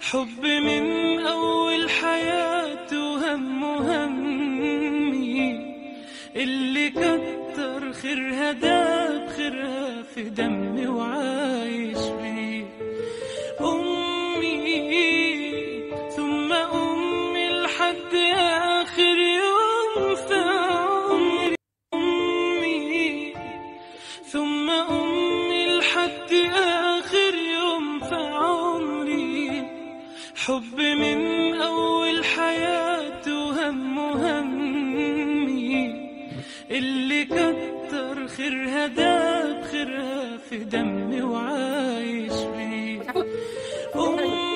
حب من أول حياته هم همي اللي كتر خيرها داب خيرها في دمي وعايش بيه أمي ثم أمي لحد آخر يوم في عمري أمي ثم أمي لحد آخر يوم في عمري حب من أول حياته هم همي اللي كتر خيرها داب خيرها في دمي وعايش بيه أمي